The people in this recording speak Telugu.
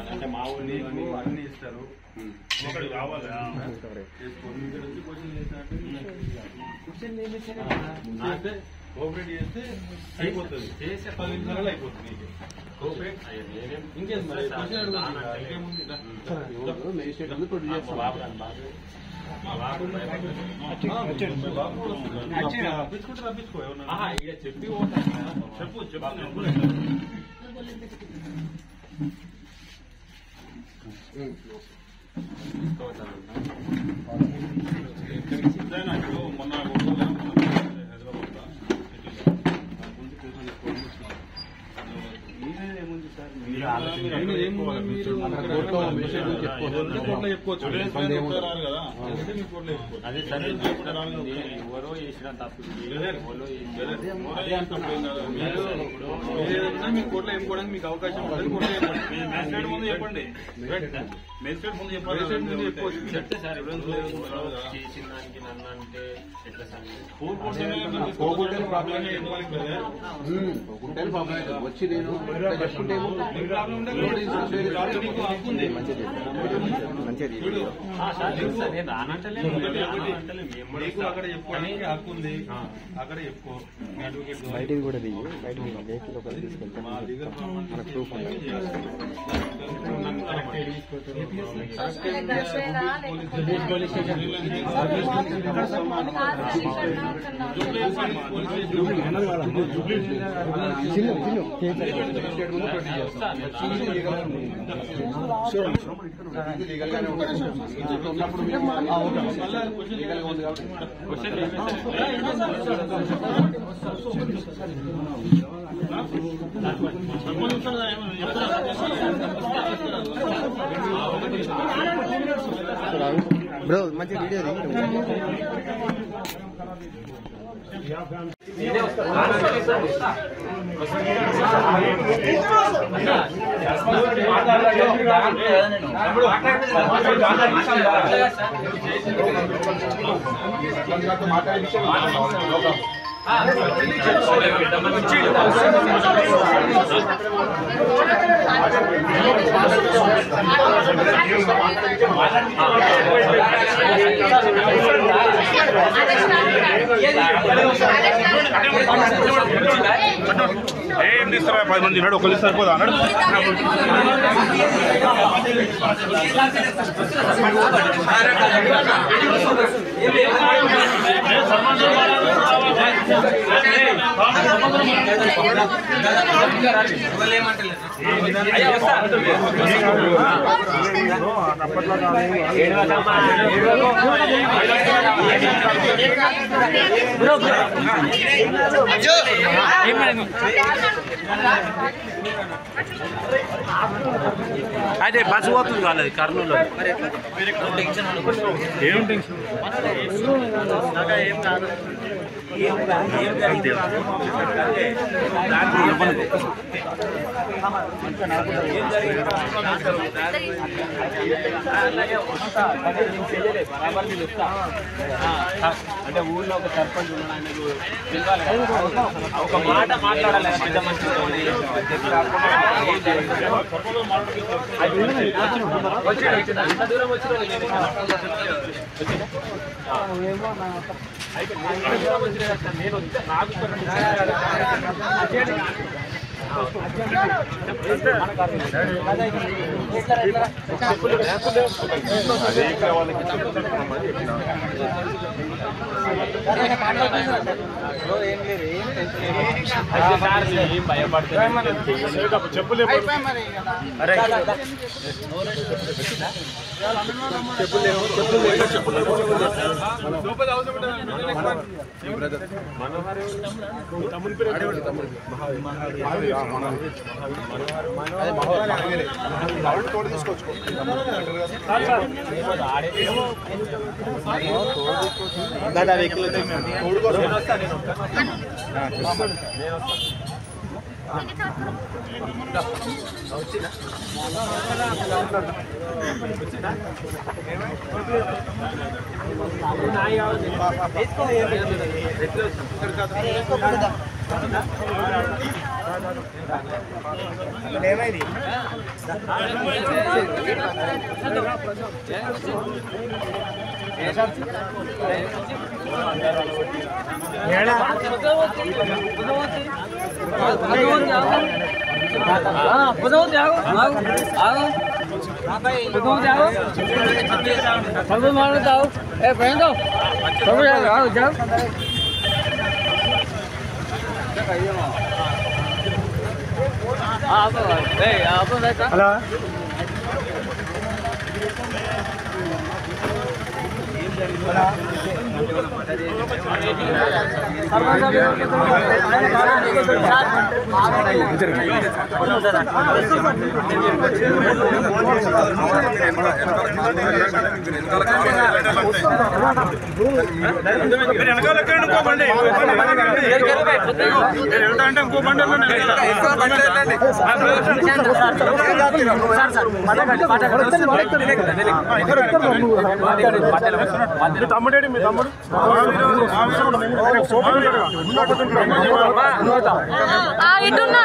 అంటే మా ఊళ్ళో నీకు అన్ని ఇస్తారు ఒకటి కావాలి చేసుకో. మీ ఇక్కడ వచ్చి క్వశ్చన్ చేస్తారు. చేస్తే కోఆపరేట్ చేస్తే అయిపోతుంది చేసే పది నిమిషాలలో అయిపోతుంది నీకు. కోఆపరేట్ అయ్యే నేనేం ఇంకేం మరి క్వశ్చన్ అడుగుతుంది కదా, ఇంకేముంది రా. మా బాబు గారు బాబు. మా బాబు భయపడ్డాడు. ఆ, మీ బాబు కూడా వస్తున్నాడు. రప్పించుకుంటే రప్పించుకో ఎవరన్నా. ఆహా, ఈడ చెప్పి పోతాను కదా. చెప్పు చెప్పు చెప్పు. ఎంతైనా ఇప్పుడు మొన్న ఒంగోలు హైదరాబాద్లో మీరేముంది సార్ మీరు ఆలోచించండి. మీరు ఏముంది మీరు అక్కడ కోర్టులో మెసేజ్ చెప్పుకోవచ్చు. ఎంత కోర్టులో చెప్పుకోవచ్చు ఇబ్బంది ఇబ్బంది ఏముండదు. రారు కదా అందుకే మీ కోర్టులో చెప్పుకోవచ్చు అదే సరే ఏం చేయకుండా రారు కదా. ఎవరో చేసిన తప్పు బ్రదర్, ఎవరో బ్రదర్, చేసిన- అదే అంటున్నాం కదా. మీరు మీరు ఏదైనా మీ కోర్టులో చెప్పుకోవడానికి మీకు అవకాశం ఉంటుంది కోర్టులో చెప్పండి మీరు మేజిస్ట్రేట్ ముందు చెప్పండి మేజిస్ట్రేట్ ముందు చెప్పాలి మేజిస్ట్రేట్ ముందు చెప్పుకోవచ్చు చెప్తే సార్ ఎవరో ఎవరో లేదు, రాదు కదా. చేసిన దానికి నన్ను అంటే ఎట్లా సార్ కోర్టు కోర్టులోనే ఏమైనా పోగొట్టిన ప్రాబ్లం ఏం కావాలి బ్రదర్? గుంటలు ప్రాబ్లం అయితే వచ్చి నేను ఇట్లా చెప్పుకుంటే ఏమవుతుంది? నీకు ప్రాబ్లం ఉంటే కోర్టు తీసుకొచ్చేది కాదు, నీకు హక్కు ఉంది. చూడు ఆ, సార్ లేదు సార్ నేను రానంటలేను ఒకటి, ఒకటి. రానంటలేను. మేము కూడా నీకు అక్కడ చెప్పుకోవడానికి హక్కు ఉంది ఆ. అక్కడ చెప్పుకో మీ అడ్వకేట్ ద్వారా. బయటికి కూడా దిగి బయటికి వెహికల్ ఒకటి తీసుకెళ్తాం మా లీగల్ ప్రాబ్లం మనకు ప్రూఫ్ ఉండాలి చిన్న చిన్న మేజిస్ట్రేట్ ముందు ప్రొడ్యూస్ చేస్తాం. ఇది లీగల్ గా ఉంది. ఇది లీగల్ గానే ఉంటుంది. ఇంట్లో ఉన్నప్పుడు మేము లీగల్ గా ఉంది కాబట్టి బ్రో మంచి వీడియో మాట్లాడే విషయం ఏం తీసుకురా పది మంది ఉన్నాడు ఒకళ్ళు సరిపోదా అన్నాడు అదే బస్సు పోతుంది కాలేదు కర్నూలు ఏం టెన్షన్ అంటే ఊళ్ళో ఒక సర్పంచ్ ఉన్నాడు ఆయనకు పిలవాలి కదా. ఒక మాట మాట్లాడాలి కదా పెద్ద మనిషితో. ఏం జరిగింది? అది ఉన్నది. వచ్చిండు, వచ్చిండు. అంత దూరం వచ్చిన నేను వస్తే నాకు ఒక రెండు నిమిషాలు ఏం భయపడుతుంది చెప్పులే అరే దాదా వెహికల్ నేను వస్తా నేను వస్తా ఎట్లా హలో మీరు వెనకాల ఎక్కండి, ఇంకో బండి ఇంకో బండి వెనకాల ఎక్కండి. మీరు వెళ్తా అంటే ఇంకో బండి వెళ్ళండి వెనకాల. మీ తమ్ముడేడి మీ తమ్ముడు ఆ, ఇటున్నా